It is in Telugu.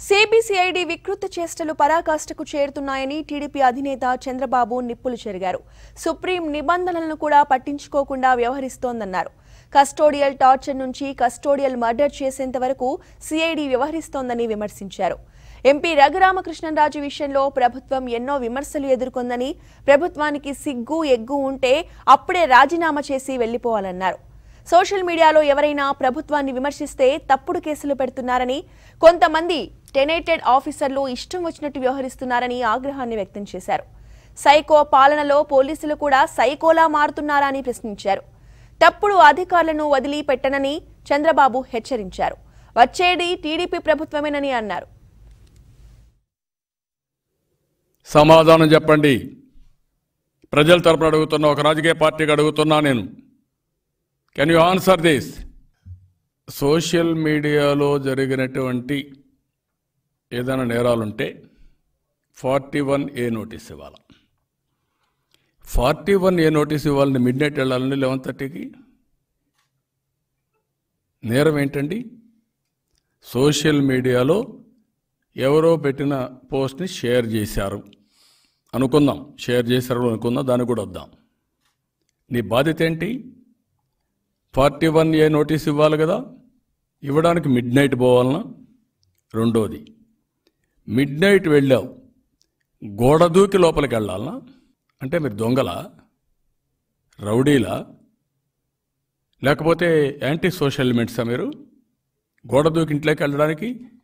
సిబిసిఐడి వికృత చేష్టలు పరాకాష్ఠకు చేరుతున్నాయని టీడీపీ అధినేత చంద్రబాబు నిప్పులు చెరిగారు సుప్రీం నిబంధనలను కూడా పట్టించుకోకుండా వ్యవహరిస్తోందన్నారు కస్టోడియల్ టార్చర్ నుంచి కస్టోడియల్ మర్డర్ చేసేంత వరకు సిఐడి వ్యవహరిస్తోందని విమర్శించారు ఎంపీ రఘురామకృష్ణరాజు విషయంలో ప్రభుత్వం ఎన్నో విమర్శలు ఎదుర్కొందని ప్రభుత్వానికి సిగ్గు ఎగ్గు ఉంటే అప్పుడే రాజీనామా చేసి వెళ్లిపోవాలన్నారు సోషల్ మీడియాలో ఎవరైనా ప్రభుత్వాన్ని విమర్శిస్తే తప్పుడు కేసులు పెడుతున్నారని కొంతమంది టెనేటెడ్ ఆఫీసర్లు ఇష్టం వచ్చినట్టు వ్యవహరిస్తున్నారని ఆగ్రహాన్ని వ్యక్తం చేశారు సైకో పాలనలో పోలీసులు కూడా సైకోలా మారుతున్నారా అని ప్రశ్నించారు తప్పుడు అధికారులను వదిలిపెట్టనని చంద్రబాబు హెచ్చరించారు వచ్చేది టీడీపీ ప్రభుత్వమేనని అన్నారు సమాధానం చెప్పండి ప్రజల తరపున అడుగుతున్నా ఒక రాజకీయ పార్టీకి అడుగుతున్నా నేను can you answer this social మీడియాలో జరిగినటువంటి ఏదైనా నేరాలుంటే ఫార్టీ వన్ ఏ నోటీస్ ఇవ్వాలి ఫార్టీ వన్ ఏ నోటీస్ ఇవ్వాలని మిడ్ నైట్ వెళ్ళాలని లెవెన్ థర్టీకి నేరం ఏంటండి సోషల్ మీడియాలో ఎవరో పెట్టిన పోస్ట్ని షేర్ చేశారు అనుకుందాం షేర్ చేశారు అనుకుందాం దానికి కూడా వద్దాం నీ బాధ్యత ఏంటి ఫార్టీ వన్ ఏ నోటీస్ ఇవ్వాలి కదా ఇవ్వడానికి మిడ్ నైట్ పోవాలనా రెండోది మిడ్ నైట్ వెళ్ళావు గోడ దూకి లోపలికి వెళ్ళాలనా అంటే మీరు దొంగలా రౌడీలా లేకపోతే యాంటీ సోషల్ ఎలిమెంట్సా మీరు గోడ దూకి ఇంట్లోకి వెళ్ళడానికి